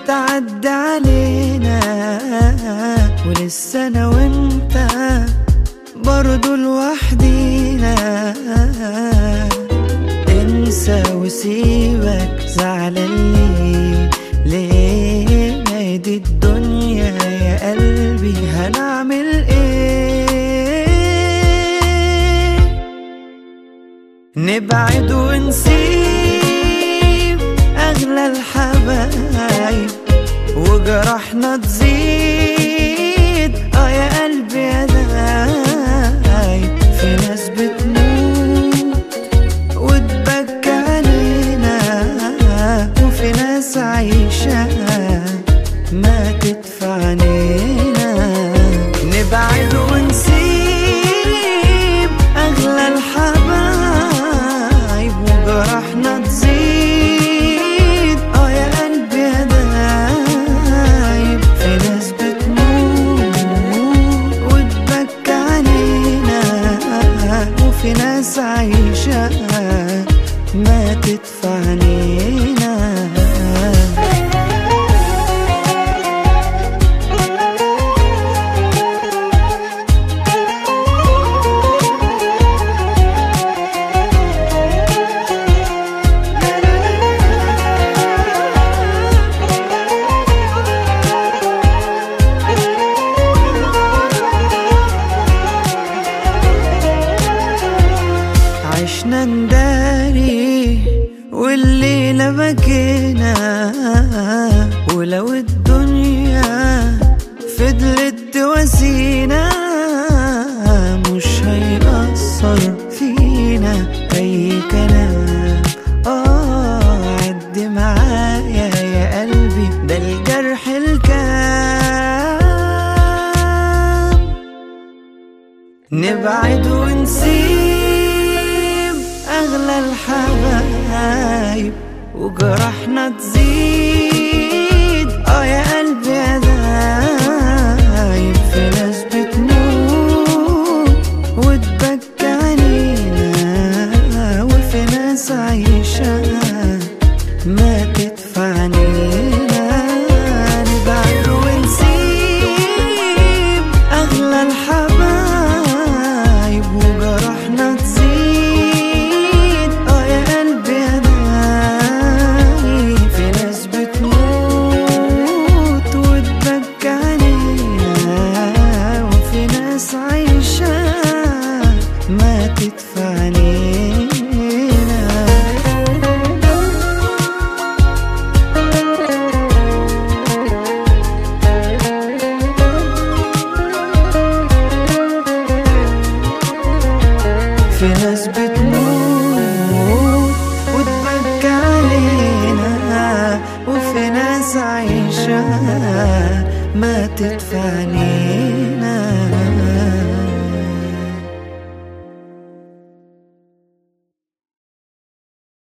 بتعدي علينا ولسه انا وانت برضو لوحدينا انسى وسيبك زعلان ليه ليه ما دي الدنيا يا قلبي هنعمل ايه نبعد ونسيب اغلى الحبايب وجرحنا تزيد اه يا قلبي يا دايب في ناس بتموت وتبكى علينا وفي ناس عايشة ما تدفع عنينا نبعد ونسيب أغلى الحبايب وجرحنا تزيد اه يا قلبي يا دايب في ناس بتموت وتبكى علينا وفي ناس عايشة ما تدفع عنينا عشنا نداري والليلة بكينا ولو الدنيا فضلت تواسينا مش هيأثر فينا أي كلام آه عد معايا يا قلبي ده الجرح الكام نبعد ونسيب أغلى الحبايب وجرحنا تزيد اه يا قلبي يا دايب في ناس بتموت وتبكى علينا وفي ناس عايشة ما تدفع عنينا نبعد ونسيب أغلى الحبايب وجرحنا تزيد اه يا قلبي يا دايب في ناس بتموت وتبكى علينا وفي ناس عايشة ما تدفع عنينا في ناس بتموت وتبكى علينا وفي ناس عايشة ما تدفع علينا